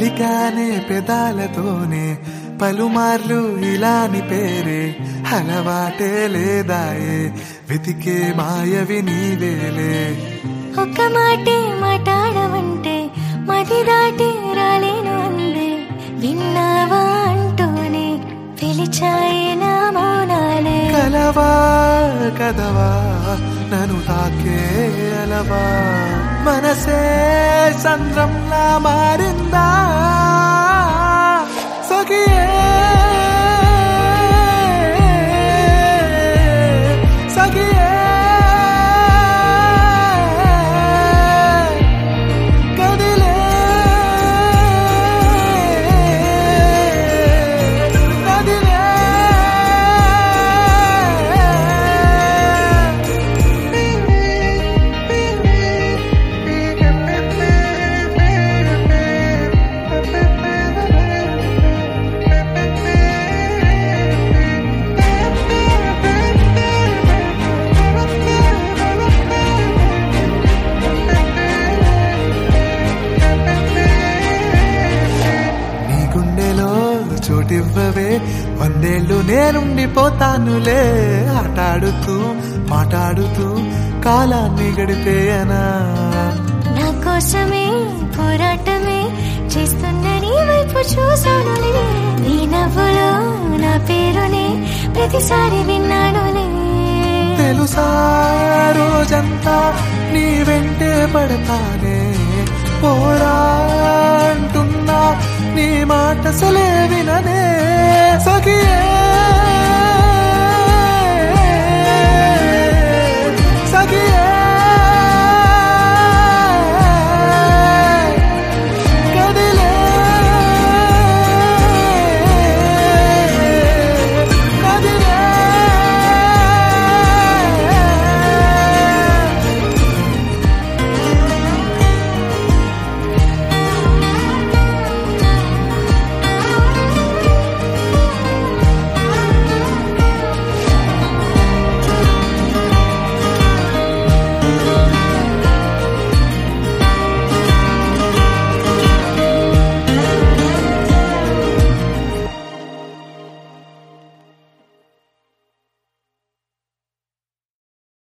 పలికానే పెదాలతోనే పలుమార్లు ఇలాని పేరే అలవాటే లేదాయే వెతికే మాయవి నీవేలే ఒక్క మాటే మాట్లాడమంటే మది దాటి రాలేను అందే విన్నావా అంటూనే పిలిచాయి నా మౌనాలే కలవా కదవా నన్ను తాకే అలవా మనసే సంద్రంలా మారిందా సఖియే సఖియే కదిలే నదిలే నీ గుండెలో చోటివ్వవే వందేళ్ళు నేనుండిపోతానులే ఆటాడుతూ మాట్లాడుతూ కాలాన్ని గడిపేయనా నా కోసమే పోరాటమే చేస్తున్న నీ వైపు చూసానులే నీ నవ్వులో నా పేరునే ప్రతిసారి విన్నానులే తెలుసా రోజంతా నీ వెంటే పడతానే పోరా అంటున్నా నీ మాట సలే విననే